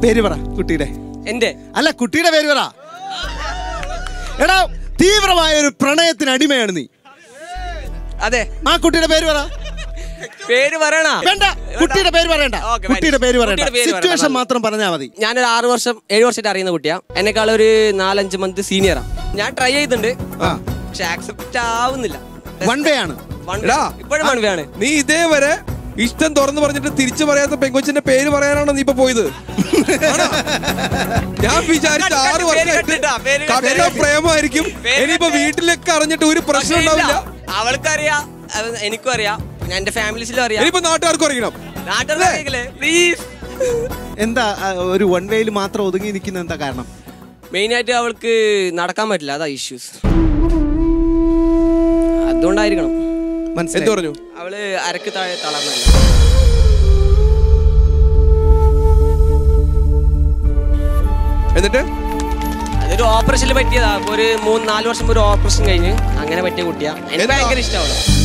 പേര് പറ കുട്ടിയുടെ എന്റെ അല്ല കുട്ടിയുടെ പേര് പറ എടാ തീവ്രമായ ഒരു പ്രണയത്തിന് അടിമയാണ് നീ അതെ ആ കുട്ടിയുടെ പേര് പറ പേര് പറയണ വേണ്ട കുട്ടിയുടെ പേര് പറയണ്ട ഓക്കേ, കുട്ടിയുടെ പേര് പറയണ്ട കുട്ടിയുടെ പേര് സിറ്റുവേഷൻ പറയണ്ട. മാത്രം പറഞ്ഞാൽ മതി ഞാനൊരു ആറ് വർഷം ഏഴ് വർഷമായിട്ട് അറിയുന്ന കുട്ടിയാ എന്നെക്കാൾ ഒരു നാലഞ്ച് മന്ത് സീനിയറാ ഞാൻ ട്രൈ ചെയ്തിട്ടുണ്ട് ആ പക്ഷെ ആക്സെപ്റ്റ് ആവുന്നില്ല വൺ വേ ആണ് One way. എടാ, ഇപ്പോഴും വൺ വേ ആണ് നീ ഇതേവരെ ഇഷ്ടം തുറന്നു പറഞ്ഞിട്ട് തിരിച്ചു പറയാത്ത പെങ്കൊച്ചിന്റെ പേര് പറയാനാണോ നീ ഇപ്പൊ പോയത് ആണോ? ഞാൻ വിചാരിച്ച കട്ട്, ആറ് കട്ട്, പേര് വർഷമായിട്ട് കട്ടിട്ടാ, പേര് കട്ട്. കട്ട പ്രേമമായിരിക്കും പേര് ഇനിയിപ്പോ കട്ട്. വീട്ടിലൊക്കെ അറിഞ്ഞിട്ട് ഒരു പ്രശ്നം പക്ഷേ ഇല്ല. ഉണ്ടാവില്ല അവൾക്കറിയാം അത് എനിക്കും അറിയാം ഞാൻ എന്റെ ഫാമിലീസിലും അറിയാം ഇനിയിപ്പോ നാട്ടുകാർക്കും അറിയണം നാട്ടുകാരെ പ്ലീസ് എന്താ ആ, ഒരു വൺ വേയിൽ മാത്രം ഒതുങ്ങി നിൽക്കുന്ന എന്താ കാരണം മെയിൻ ആയിട്ട് അവൾക്ക് നടക്കാൻ പറ്റില്ല അതാ ഇഷ്യൂസ് അതുകൊണ്ടായിരിക്കണം എന്ത് മനസ്സിലായി പറഞ്ഞു അവള് അരക്ക് താഴെ തളർന്നല്ല എന്നിട്ട് അതൊരു ഓപ്പറേഷനിൽ പറ്റിയതാ അപ്പൊ ഒരു മൂന്ന് നാല് വർഷം ഒരു ഓപ്പറേഷൻ കഴിഞ്ഞ് അങ്ങനെ പറ്റിയ കുട്ടിയാ എനിക്ക് എന്താ? ഭയങ്കര ഇഷ്ടമാണ്